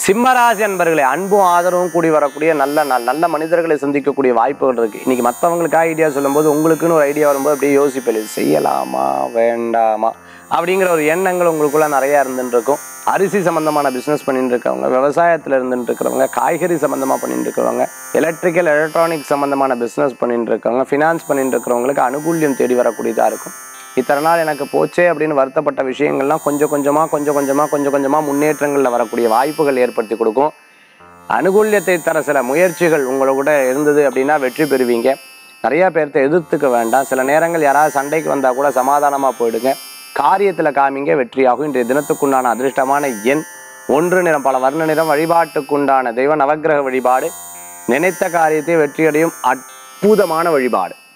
சிம்மராசி அன்பர்களே அன்பும் ஆதரவும் கூடி வரக்கூடிய நல்ல நாள் நல்ல மனிதர்களை சந்திக்கக்கூடிய வாய்ப்புகள் இருக்கு இன்னைக்கு மற்றவங்களுக்கு ஐடியா சொல்லும்போது உங்களுக்குன்னு ஒரு ஐடியா வரும்போது அப்படியே யோசிப்பேன் இது செய்யலாமா வேண்டாமா அப்படிங்கிற ஒரு எண்ணங்கள் உங்களுக்குள்ள நிறைய இருந்துட்டு இருக்கும் அரிசி சம்பந்தமான பிஸ்னஸ் பண்ணிட்டு இருக்கவங்க விவசாயத்தில் இருந்துட்டு இருக்கிறவங்க காய்கறி சம்பந்தமாக பண்ணிட்டு இருக்கிறவங்க எலக்ட்ரிக்கல் எலக்ட்ரானிக் சம்பந்தமான பிஸ்னஸ் பண்ணிட்டு இருக்கவங்க ஃபினான்ஸ் பண்ணிட்டு இருக்கிறவங்களுக்கு அனுகூல்யம் தேடி வரக்கூடியதாக இருக்கும் இத்தனை நாள் எனக்கு போச்சே அப்படின்னு வருத்தப்பட்ட விஷயங்கள்லாம் கொஞ்சம் கொஞ்சமாக கொஞ்சம் கொஞ்சமாக கொஞ்சம் கொஞ்சமாக முன்னேற்றங்களில் வரக்கூடிய வாய்ப்புகள் ஏற்படுத்தி கொடுக்கும் அனுகூல்யத்தை தர சில முயற்சிகள் உங்களை கூட இருந்தது அப்படின்னா வெற்றி பெறுவீங்க நிறைய பேர்த்த எதிர்த்துக்க வேண்டாம் சில நேரங்கள் யாராவது சண்டைக்கு வந்தால் கூட சமாதானமாக போயிடுங்க காரியத்தில் காமிங்க வெற்றியாகும் இன்றைய தினத்துக்குண்டான அதிர்ஷ்டமான எண் ஒன்று நிறம் பல வர்ண நிறம் வழிபாட்டுக்குண்டான தெய்வ நவக்கிரக வழிபாடு நினைத்த காரியத்தை வெற்றியடையும் அற்புதமான வழிபாடு